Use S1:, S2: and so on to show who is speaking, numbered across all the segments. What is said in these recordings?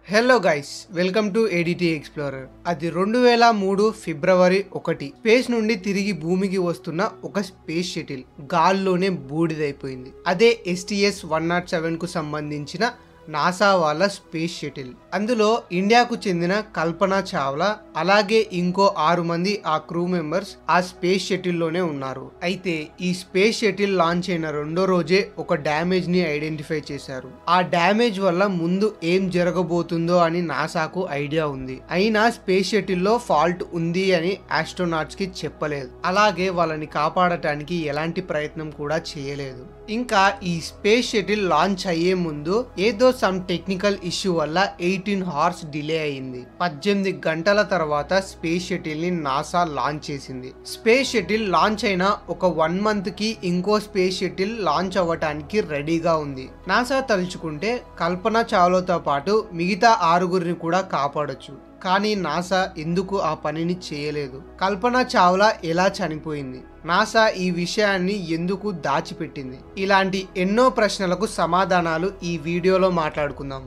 S1: hello guys welcome to ఏడిటి explorer అది రెండు వేల మూడు ఫిబ్రవరి ఒకటి స్పేస్ నుండి తిరిగి భూమికి వస్తున్న ఒక స్పేస్ షటిల్ గాల్లోనే బూడిదైపోయింది అదే ఎస్టీఎస్ వన్ నాట్ సెవెన్ కు సంబంధించిన నాసా వాళ్ళ స్పేస్ షటిల్ అందులో ఇండియాకు చెందిన కల్పన చావ్లా అలాగే ఇంకో ఆరు మంది ఆ క్రూ మెంబర్స్ ఆ స్పేస్ షటిల్ లోనే ఉన్నారు అయితే ఈ స్పేస్ షటిల్ లాంచ్ అయిన రెండో రోజే ఒక డ్యామేజ్ ని ఐడెంటిఫై చేశారు ఆ డ్యామేజ్ వల్ల ముందు ఏం జరగబోతుందో అని నాసాకు ఐడియా ఉంది అయినా స్పేస్ షటిల్ లో ఫాల్ట్ ఉంది అని ఆస్ట్రోనాట్స్ కి చెప్పలేదు అలాగే వాళ్ళని కాపాడటానికి ఎలాంటి ప్రయత్నం కూడా చేయలేదు ఇంకా ఈ స్పేస్ షటిల్ లాంచ్ అయ్యే ముందు ఏదో సమ్ టెక్నికల్ ఇష్యూ వల్ల ఎయిటీన్ హార్స్ డిలే అయింది పద్దెనిమిది గంటల తర్వాత స్పేస్ షటిల్ ని నాసా లాంచ్ చేసింది స్పేస్ షటిల్ లాంచ్ అయిన ఒక వన్ మంత్ కి ఇంకో స్పేస్ షటిల్ లాంచ్ అవ్వటానికి రెడీగా ఉంది నాసా తలుచుకుంటే కల్పన చావ్లాతో పాటు మిగతా ఆరుగురిని కూడా కాపాడొచ్చు కానీ నాసా ఎందుకు ఆ పనిని చేయలేదు కల్పన చావ్లా ఎలా చనిపోయింది నాసా ఈ విషయాన్ని ఎందుకు దాచిపెట్టింది ఇలాంటి ఎన్నో ప్రశ్నలకు సమాధానాలు ఈ వీడియోలో మాట్లాడుకుందాం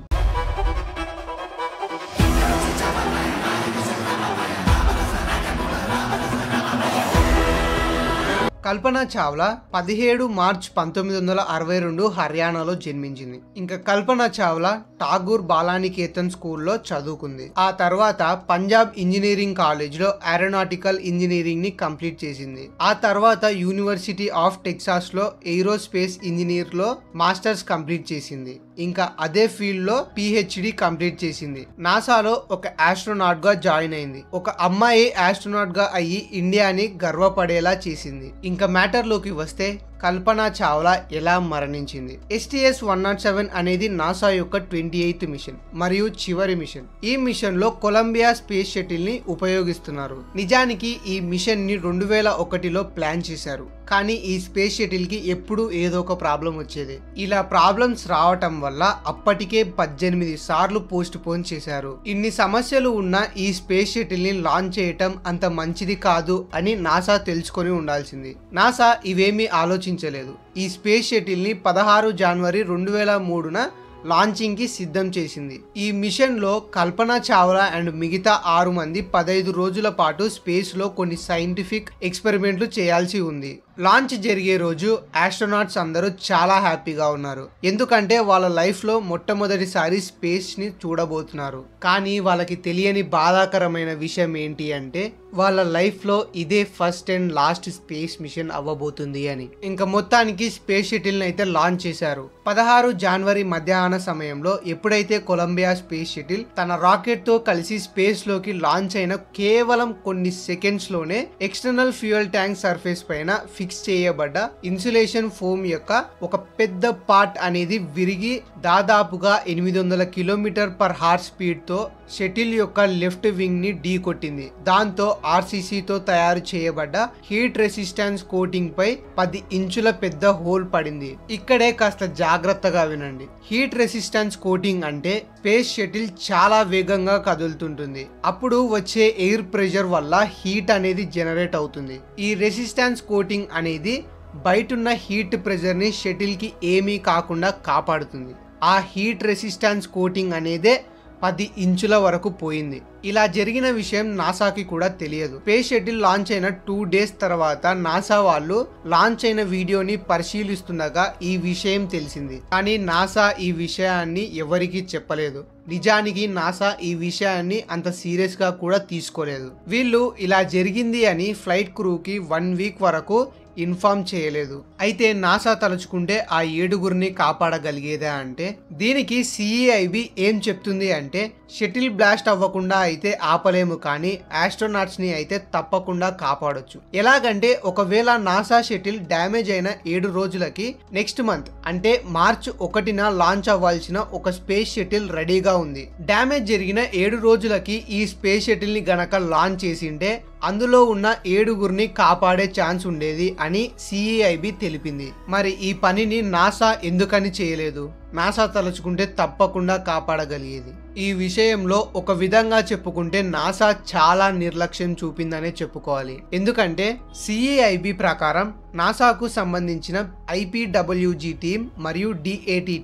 S1: కల్పన చావ్లా పదిహేడు మార్చ్ పంతొమ్మిది వందల అరవై రెండు హర్యానాలో జన్మించింది ఇంకా కల్పన చావ్లా ఠాగూర్ బాలానికేతన్ స్కూల్లో చదువుకుంది ఆ తర్వాత పంజాబ్ ఇంజనీరింగ్ కాలేజ్లో ఏరోనాటికల్ ఇంజనీరింగ్ ని కంప్లీట్ చేసింది ఆ తర్వాత యూనివర్సిటీ ఆఫ్ టెక్సాస్ లో ఏరోస్పేస్ ఇంజనీర్ లో మాస్టర్స్ కంప్లీట్ చేసింది ఇంకా అదే ఫీల్డ్ లో పిహెచ్డి కంప్లీట్ చేసింది నాసాలో ఒక ఆస్ట్రోనాట్ గా జాయిన్ అయింది ఒక అమ్మాయి ఆస్ట్రోనాట్ గా అయ్యి ఇండియాని గర్వపడేలా చేసింది ఇంకా మ్యాటర్ లోకి వస్తే కల్పన చావ్లా ఎలా మరణించింది ఎస్టీఎస్ వన్ నాట్ సెవెన్ అనేది నాసా యొక్క ట్వంటీ ఎయిత్ మిషన్ మరియు చివరి మిషన్ ఈ మిషన్ లో కొలంబియా స్పేస్ షటిల్ ని ఉపయోగిస్తున్నారు నిజానికి ఈ మిషన్ ని రెండు వేల ఒకటిలో ప్లాన్ చేశారు కానీ ఈ స్పేస్ షటిల్ కి ఎప్పుడు ఏదో ఒక ప్రాబ్లం వచ్చేది ఇలా ప్రాబ్లమ్స్ రావటం వల్ల అప్పటికే పద్దెనిమిది సార్లు పోస్ట్ పోన్ చేశారు ఇన్ని సమస్యలు ఉన్న ఈ స్పేస్ షటిల్ ని లాంచ్ చేయటం అంత మంచిది కాదు అని నాసా తెలుసుకొని ఉండాల్సింది నాసా ఇవేమీ ఆలోచించలేదు ఈ స్పేస్ షటిల్ ని పదహారు జనవరి రెండు వేల మూడున లాంచింగ్ కి సిద్ధం చేసింది ఈ మిషన్ లో కల్పన చావ్లా అండ్ మిగతా ఆరు మంది పదైదు రోజుల పాటు స్పేస్ లో కొన్ని సైంటిఫిక్ ఎక్స్పెరిమెంట్లు చేయాల్సి ఉంది లాంచ్ జరిగే రోజు ఆస్ట్రోనాట్స్ అందరూ చాలా హ్యాపీగా ఉన్నారు ఎందుకంటే వాళ్ళ లైఫ్ లో మొట్టమొదటిసారి స్పేస్ ని చూడబోతున్నారు కానీ వాళ్ళకి తెలియని బాధాకరమైన విషయం ఏంటి అంటే వాళ్ళ లైఫ్ లో ఇదే first and last space mission అవ్వబోతుంది అని ఇంకా మొత్తానికి స్పేస్ షటిల్ అయితే లాంచ్ చేశారు పదహారు జనవరి మధ్యాహ్న సమయంలో ఎప్పుడైతే కొలంబియా స్పేస్ షటిల్ తన రాకెట్ తో కలిసి స్పేస్ లోకి లాంచ్ అయిన కేవలం కొన్ని సెకండ్స్ లోనే ఎక్స్టర్నల్ ఫ్యూయల్ ట్యాంక్ సర్ఫేస్ పైన ఫిక్స్ చేయబడ్డ ఇన్సులేషన్ ఫోమ్ యొక్క ఒక పెద్ద పార్ట్ అనేది విరిగి దాదాపుగా ఎనిమిది వందల కిలోమీటర్ పర్ హార్ స్పీడ్ తో షటిల్ యొక్క లెఫ్ట్ వింగ్ ని ఢీ కొట్టింది దాంతో ఆర్సీసీతో తయారు చేయబడ్డ హీట్ రెసిస్టెన్స్ కోటింగ్ పై పది ఇంచుల పెద్ద హోల్ పడింది ఇక్కడే కాస్త జాగ్రత్తగా వినండి హీట్ రెసిస్టెన్స్ కోటింగ్ అంటే స్పేస్ షటిల్ చాలా వేగంగా కదులుతుంటుంది అప్పుడు వచ్చే ఎయిర్ ప్రెషర్ వల్ల హీట్ అనేది జనరేట్ అవుతుంది ఈ రెసిస్టెన్స్ కోటింగ్ అనేది బయటున్న హీట్ ప్రెషర్ని షటిల్కి ఏమీ కాకుండా కాపాడుతుంది ఆ హీట్ రెసిస్టెన్స్ కోటింగ్ అనేదే పది ఇంచుల వరకు పోయింది ఇలా జరిగిన విషయం నాసాకి కూడా తెలియదు స్పేస్ షటిల్ లాంచ్ అయిన టూ డేస్ తర్వాత నాసా వాళ్ళు లాంచ్ అయిన వీడియోని పరిశీలిస్తుండగా ఈ విషయం తెలిసింది కానీ నాసా ఈ విషయాన్ని ఎవరికీ చెప్పలేదు నిజానికి నాసా ఈ విషయాన్ని అంత సీరియస్ గా కూడా తీసుకోలేదు వీళ్ళు ఇలా జరిగింది అని ఫ్లైట్ క్రూకి వన్ వీక్ వరకు ఇన్ఫార్మ్ చేయలేదు అయితే నాసా తలుచుకుంటే ఆ ఏడుగురిని కాపాడగలిగేదా అంటే దీనికి సిఈఐబి ఏం చెప్తుంది అంటే షటిల్ బ్లాస్ట్ అవ్వకుండా అయితే ఆపలేము కానీ ఆస్ట్రోనాట్స్ ని అయితే తప్పకుండా కాపాడొచ్చు ఎలాగంటే ఒకవేళ నాసా షటిల్ డ్యామేజ్ అయిన ఏడు రోజులకి నెక్స్ట్ మంత్ అంటే మార్చ్ ఒకటిన లాంచ్ అవ్వాల్సిన ఒక స్పేస్ షటిల్ రెడీగా ఉంది డ్యామేజ్ జరిగిన ఏడు రోజులకి ఈ స్పేస్ షటిల్ ని గనక లాంచ్ చేసింటే అందులో ఉన్న ఏడుగురిని కాపాడే ఛాన్స్ ఉండేది అని సిఈఐబి తెలిపింది మరి ఈ పనిని నాసా ఎందుకని చేయలేదు నాసా తలుచుకుంటే తప్పకుండా కాపాడగలిగేది ఈ విషయంలో ఒక విధంగా చెప్పుకుంటే నాసా చాలా నిర్లక్ష్యం చూపిందనే చెప్పుకోవాలి ఎందుకంటే సిఈఐబి ప్రకారం నాసాకు సంబంధించిన ఐపీడబ్ల్యూజీ టీం మరియు డిఏటి టీం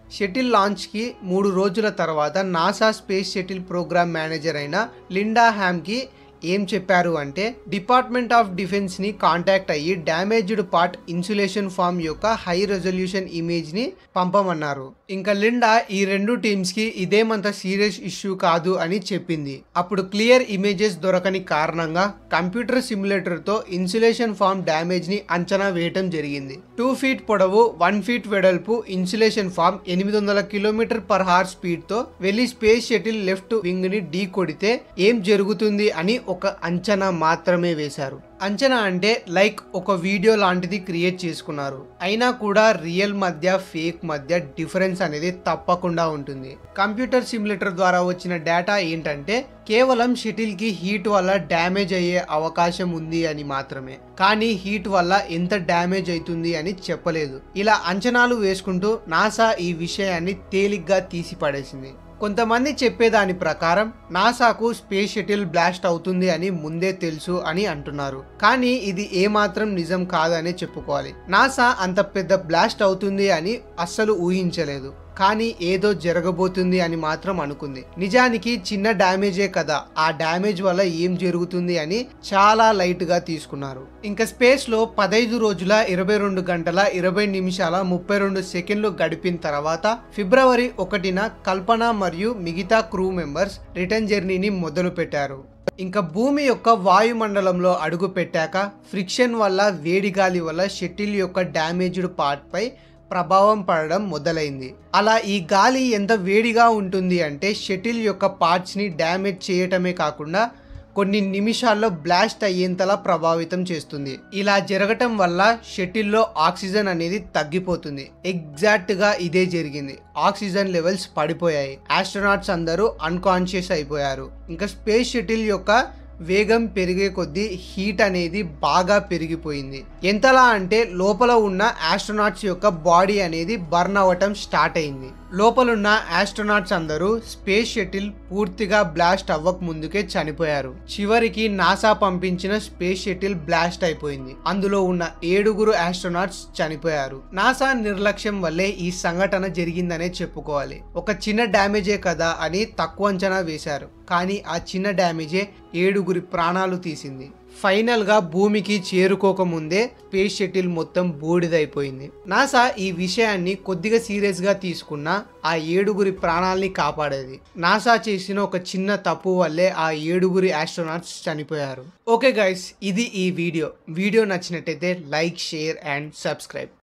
S1: షటిల్ లాంచ్కి మూడు రోజుల తర్వాత NASA space shuttle programme manager అయిన లిండా హ్యామ్కి ఏం చెప్పారు అంటే డిపార్ట్మెంట్ ఆఫ్ డిఫెన్స్ ని కాంటాక్ట్ అయ్యి డ్యామేజ్డ్ పార్ట్ ఇన్సులేషన్ ఫామ్ యొక్క హై రెజల్యూషన్ ఇమేజ్ ని పంపమన్నారు ఇంకా లిండా ఈ రెండు టీమ్స్ కి ఇదేమంత సీరియస్ ఇష్యూ కాదు అని చెప్పింది అప్పుడు క్లియర్ ఇమేజెస్ దొరకని కారణంగా కంప్యూటర్ సిమ్యులేటర్ తో ఇన్సులేషన్ ఫామ్ డ్యామేజ్ ని అంచనా వేయటం జరిగింది టూ ఫీట్ పొడవు వన్ ఫీట్ వెడల్పు ఇన్సులేషన్ ఫామ్ ఎనిమిది వందల కిలోమీటర్ పర్ హార్ స్పీడ్ తో వెళ్లి స్పేస్ షటిల్ లెఫ్ట్ వింగ్ ని ఢీ కొడితే ఏం జరుగుతుంది అని ఒక అంచనా మాత్రమే వేశారు అంచనా అంటే లైక్ ఒక వీడియో లాంటిది క్రియేట్ చేసుకున్నారు అయినా కూడా రియల్ మధ్య ఫేక్ మధ్య డిఫరెన్స్ అనేది తప్పకుండా ఉంటుంది కంప్యూటర్ సిమ్యులేటర్ ద్వారా వచ్చిన డేటా ఏంటంటే కేవలం షటిల్ కి హీట్ వల్ల డ్యామేజ్ అయ్యే అవకాశం ఉంది అని మాత్రమే కానీ హీట్ వల్ల ఎంత డ్యామేజ్ అవుతుంది అని చెప్పలేదు ఇలా అంచనాలు వేసుకుంటూ నాసా ఈ విషయాన్ని తేలిగ్గా తీసి పడేసింది కొంతమంది చెప్పేదాని ప్రకారం నాసాకు స్పేస్ షటిల్ బ్లాస్ట్ అవుతుంది అని ముందే తెలుసు అని అంటున్నారు కానీ ఇది ఏమాత్రం నిజం కాదనే చెప్పుకోవాలి నాసా అంత పెద్ద బ్లాస్ట్ అవుతుంది అని అస్సలు ఊహించలేదు కానీ ఏదో జరగబోతుంది అని మాత్రం అనుకుంది నిజానికి చిన్న డ్యామేజే కదా ఆ డ్యామేజ్ వల్ల ఏం జరుగుతుంది అని చాలా లైట్ గా తీసుకున్నారు ఇంకా స్పేస్ లో పదైదు రోజుల ఇరవై రెండు గంటల ఇరవై నిమిషాల ముప్పై రెండు సెకండ్లు గడిపిన తర్వాత ఫిబ్రవరి ఒకటిన కల్పన మరియు మిగతా క్రూ మెంబర్స్ రిటర్న్ జర్నీని మొదలు పెట్టారు ఇంకా భూమి యొక్క వాయుమండలంలో అడుగు పెట్టాక ఫ్రిక్షన్ వల్ల వేడి గాలి వల్ల షటిల్ యొక్క డ్యామేజ్డ్ పార్ట్ పై ప్రభావం పడడం మొదలైంది అలా ఈ గాలి ఎంత వేడిగా ఉంటుంది అంటే షటిల్ యొక్క పార్ట్స్ని డ్యామేజ్ చేయటమే కాకుండా కొన్ని నిమిషాల్లో బ్లాస్ట్ అయ్యేంతలా ప్రభావితం చేస్తుంది ఇలా జరగటం వల్ల షటిల్లో ఆక్సిజన్ అనేది తగ్గిపోతుంది ఎగ్జాక్ట్గా ఇదే జరిగింది ఆక్సిజన్ లెవెల్స్ పడిపోయాయి ఆస్ట్రోనాట్స్ అందరూ అన్కాన్షియస్ అయిపోయారు ఇంకా స్పేస్ షటిల్ యొక్క వేగం పెరిగే కొద్దీ హీట్ అనేది బాగా పెరిగిపోయింది ఎంతలా అంటే లోపల ఉన్న ఆస్ట్రోనాట్స్ యొక్క బాడీ అనేది బర్న్ అవ్వటం స్టార్ట్ అయింది లోపలున్న ఆస్ట్రోనాట్స్ అందరూ స్పేస్ షటిల్ పూర్తిగా బ్లాస్ట్ అవ్వక ముందుకే చనిపోయారు చివరికి నాసా పంపించిన స్పేస్ షటిల్ బ్లాస్ట్ అయిపోయింది అందులో ఉన్న ఏడుగురు ఆస్ట్రోనాట్స్ చనిపోయారు నాసా నిర్లక్ష్యం వల్లే ఈ సంఘటన జరిగిందనే చెప్పుకోవాలి ఒక చిన్న డ్యామేజే కదా అని తక్కువ అంచనా వేశారు కానీ ఆ చిన్న డ్యామేజే ఏడుగురి ప్రాణాలు తీసింది ఫైనల్ గా భూమికి చేరుకోకముందే స్పేస్ షటిల్ మొత్తం బూడిదైపోయింది నాసా ఈ విషయాన్ని కొద్దిగా సీరియస్ గా తీసుకున్న ఆ ఏడుగురి ప్రాణాల్ని కాపాడేది నాసా చేసిన ఒక చిన్న తప్పు వల్లే ఆ ఏడుగురి ఆస్ట్రోనాట్స్ చనిపోయారు ఓకే గైస్ ఇది ఈ వీడియో వీడియో నచ్చినట్టయితే లైక్ షేర్ అండ్ సబ్స్క్రైబ్